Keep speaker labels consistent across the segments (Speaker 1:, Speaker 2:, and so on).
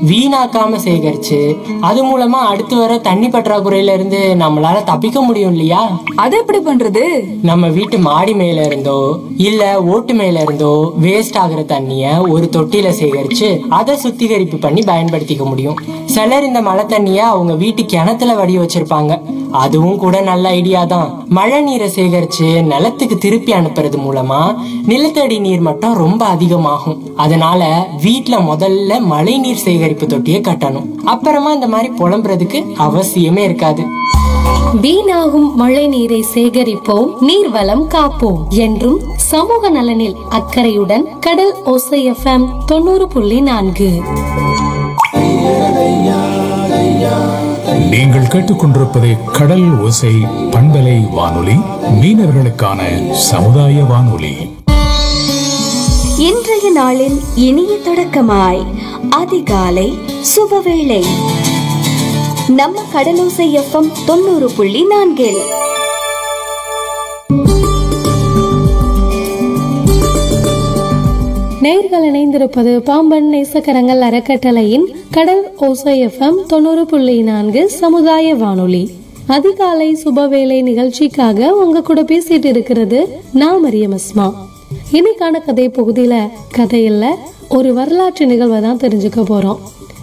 Speaker 1: வீணாக்காம சேகரிச்சு அது மூலமா அடுத்து வர தண்ணி பற்றாக்குறையில இருந்து நம்மளால தப்பிக்க முடியும் இல்லையா
Speaker 2: அது எப்படி பண்றது
Speaker 1: நம்ம வீட்டு மாடி மேல இருந்தோ இல்ல ஓட்டு மேல இருந்தோ வேஸ்ட் ஆகுற தண்ணிய ஒரு தொட்டியில சேகரிச்சு அதை சுத்திகரிப்பு பண்ணி பயன்படுத்திக்க முடியும் சிலர் இந்த மழை தண்ணிய அவங்க வீட்டு கிணத்துல வடி வச்சிருப்பாங்க அதுவும் கூட நல்ல ஐடியா தான் மழை நீரை சேகரிச்சு நிலத்துக்கு திருப்பி அனுப்புறது மூலமா நிலத்தடி நீர் மட்டம் ரொம்ப அதிகமாகும் அதனால வீட்ல முதல்ல மழை நீர் சேகரிப்பு தொட்டியை கட்டணும் அப்புறமா இந்த மாதிரி புலம்புறதுக்கு அவசியமே இருக்காது
Speaker 3: வீணாகும் மழை நீரை சேகரிப்போம் நீர்வளம் காப்போம் என்றும் சமூக நலனில் அக்கறையுடன் கடல் ஓசை எஃப்எம் தொண்ணூறு புள்ளி நான்கு
Speaker 4: நீங்கள் கேட்டுக்கொண்டிருப்பது கடல் ஓசை பண்பலை வானொலி மீனவர்களுக்கான சமுதாய வானொலி
Speaker 5: இன்றைய நாளின் இனிய தொடக்கமாய் அதிகாலை சுபவேளை நம்ம கடலோசை எஃப்எம் தொண்ணூறு புள்ளி நான்கில்
Speaker 3: நேர்கள் இணைந்திருப்பது பாம்பன் நேசக்கரங்கள் அறக்கட்டளையின் கடல் ஓசை எஃப்எம் தொண்ணூறு புள்ளி நான்கு சமுதாய வானொலி அதிகாலை சுபவேளை நிகழ்ச்சிக்காக உங்க கூட பேசிட்டு இருக்கிறது நான் மரியம் அஸ்மா இன்னைக்கான கதை பகுதியில கதையில ஒரு வரலாற்று நிகழ்வை தான் தெரிஞ்சுக்க போறோம்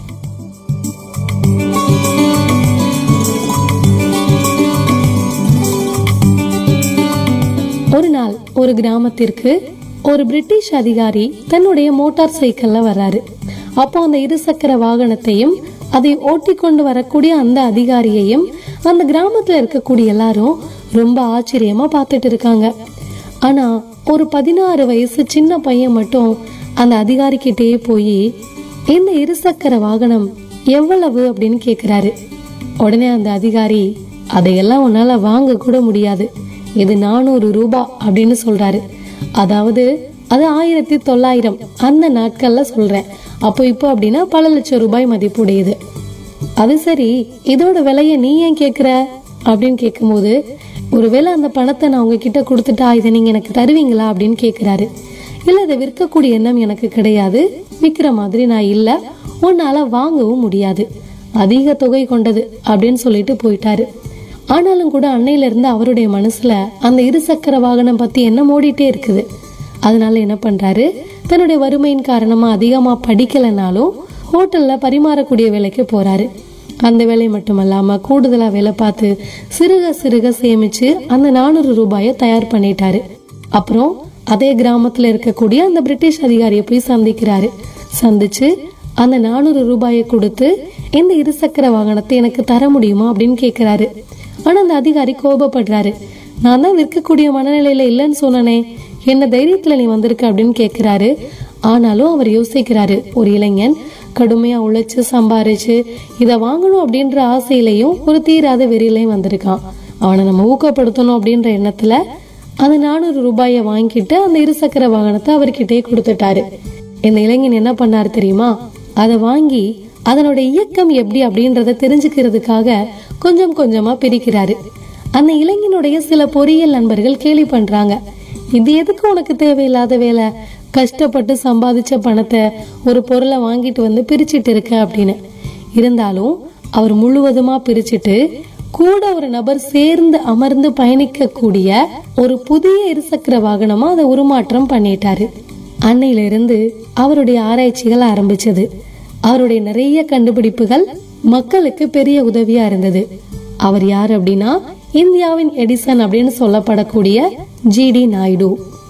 Speaker 3: ஒரு நாள் ஒரு கிராமத்திற்கு ஒரு பிரிட்டிஷ் அதிகாரி தன்னுடைய மோட்டார் சைக்கிள்ல வர்றாரு அப்போ அந்த இருசக்கர வாகனத்தையும் அதை ஓட்டி கொண்டு வரக்கூடிய அந்த அதிகாரியையும் அந்த கிராமத்துல இருக்கக்கூடிய எல்லாரும் ரொம்ப ஆச்சரியமா பார்த்துட்டு இருக்காங்க ஆனா ஒரு பதினாறு வயசு சின்ன பையன் மட்டும் அந்த அதிகாரி கிட்டேயே போய் இந்த இருசக்கர வாகனம் எவ்வளவு அப்படின்னு கேக்குறாரு உடனே அந்த அதிகாரி அதையெல்லாம் உன்னால வாங்க கூட முடியாது இது நானூறு ரூபாய் அப்படின்னு சொல்றாரு அதாவது அது ஆயிரத்தி தொள்ளாயிரம் அந்த நாட்கள்ல சொல்றேன் அப்போ இப்போ அப்படின்னா பல லட்சம் ரூபாய் மதிப்புடையது அது சரி இதோட விலைய நீ ஏன் கேக்குற அப்படின்னு கேட்கும்போது ஒருவேளை அந்த பணத்தை நான் உங்ககிட்ட கொடுத்துட்டா இதை நீங்க எனக்கு தருவீங்களா அப்படின்னு கேக்குறாரு இல்ல இதை விற்கக்கூடிய எண்ணம் எனக்கு கிடையாது விற்கிற மாதிரி நான் இல்ல உன்னால வாங்கவும் முடியாது அதிக தொகை கொண்டது அப்படின்னு சொல்லிட்டு போயிட்டாரு ஆனாலும் கூட அன்னையில இருந்து அவருடைய மனசுல அந்த இருசக்கர வாகனம் பத்தி என்ன ஓடிட்டே இருக்குது அதனால என்ன பண்றாரு தன்னுடைய வறுமையின் காரணமா அதிகமா படிக்கலைனாலும் ஹோட்டல்ல பரிமாறக்கூடிய வேலைக்கு போறாரு அந்த வேலை மட்டுமல்லாம கூடுதலா வேலை பார்த்து சிறுக சிறுக சேமிச்சு அந்த நானூறு ரூபாயை தயார் பண்ணிட்டாரு அப்புறம் அதே கிராமத்துல இருக்கக்கூடிய அந்த பிரிட்டிஷ் அதிகாரியை போய் சந்திக்கிறாரு சந்திச்சு அந்த நானூறு ரூபாயை கொடுத்து இந்த இருசக்கர வாகனத்தை எனக்கு தர முடியுமா அப்படின்னு கேக்குறாரு ஆனா அந்த அதிகாரி கோபப்படுறாரு நான் தான் விற்கக்கூடிய மனநிலையில இல்லைன்னு சொன்னனே என்ன தைரியத்துல நீ வந்திருக்க அப்படின்னு கேக்குறாரு ஆனாலும் அவர் யோசிக்கிறாரு ஒரு இளைஞன் கடுமையா உழைச்சு சம்பாரிச்சு இதை வாங்கணும் அப்படின்ற ஆசையிலையும் ஒரு தீராத வெறியிலையும் வந்திருக்கான் அவனை நம்ம ஊக்கப்படுத்தணும் அப்படின்ற எண்ணத்துல அந்த நானூறு ரூபாயை வாங்கிட்டு அந்த இருசக்கர வாகனத்தை அவர்கிட்டயே கொடுத்துட்டாரு இந்த இளைஞன் என்ன பண்ணாரு தெரியுமா அதை வாங்கி அதனோட இயக்கம் எப்படி அப்படின்றத தெரிஞ்சுக்கிறதுக்காக கொஞ்சம் கொஞ்சமா பிரிக்கிறாரு அந்த இளைஞனுடைய சில பொறியியல் நண்பர்கள் கேலி பண்றாங்க இது எதுக்கு உனக்கு தேவையில்லாத வேலை கஷ்டப்பட்டு சம்பாதிச்ச பணத்தை ஒரு பொருளை வாங்கிட்டு வந்து பிரிச்சிட்டு இருக்க அப்படின்னு இருந்தாலும் அவர் முழுவதுமா பிரிச்சுட்டு கூட ஒரு நபர் சேர்ந்து அமர்ந்து பயணிக்க கூடிய ஒரு புதிய இருசக்கர வாகனமா அதை உருமாற்றம் பண்ணிட்டாரு அன்னையில இருந்து அவருடைய ஆராய்ச்சிகள் ஆரம்பிச்சது அவருடைய நிறைய கண்டுபிடிப்புகள் மக்களுக்கு பெரிய உதவியா இருந்தது அவர் யார் அப்படின்னா இந்தியாவின் எடிசன் அப்படின்னு சொல்லப்படக்கூடிய ஜிடி நாயுடு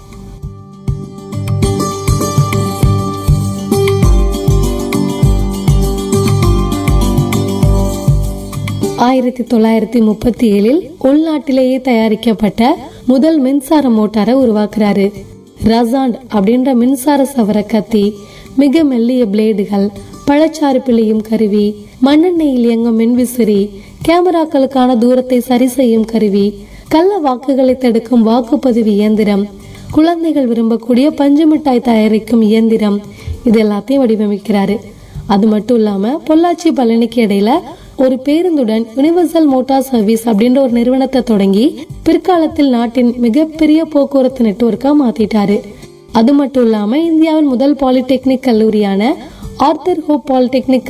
Speaker 3: ஆயிரத்தி தொள்ளாயிரத்தி முப்பத்தி ஏழில் உள்நாட்டிலேயே தயாரிக்கப்பட்ட முதல் மின்சார மோட்டாரை உருவாக்குறாரு ரசாண்ட் அப்படின்ற மின்சார சவர கத்தி மிக மெல்லிய பிளேடுகள் பழச்சாறு பிழியும் கருவி மண்ணெண்ணெயில் இயங்கும் மின்விசிறி கேமராக்களுக்கான தூரத்தை சரி செய்யும் கருவி கள்ள வாக்குகளை தடுக்கும் வாக்குப்பதிவு இயந்திரம் குழந்தைகள் விரும்பக்கூடிய பஞ்சு மிட்டாய் தயாரிக்கும் இயந்திரம் இது எல்லாத்தையும் வடிவமைக்கிறாரு அது மட்டும் இல்லாம பொள்ளாச்சி பழனிக்கு இடையில ஒரு பேருந்துடன் யுனிவர்சல் மோட்டார் சர்வீஸ் அப்படின்ற ஒரு நிறுவனத்தை தொடங்கி பிற்காலத்தில் நாட்டின் மிகப்பெரிய போக்குவரத்து நெட்வொர்க்கா மாத்திட்டாரு அது மட்டும் இல்லாம இந்தியாவின் முதல் பாலிடெக்னிக் கல்லூரியான ஆர்த்தர் ஹோப் பாலிடெக்னிக்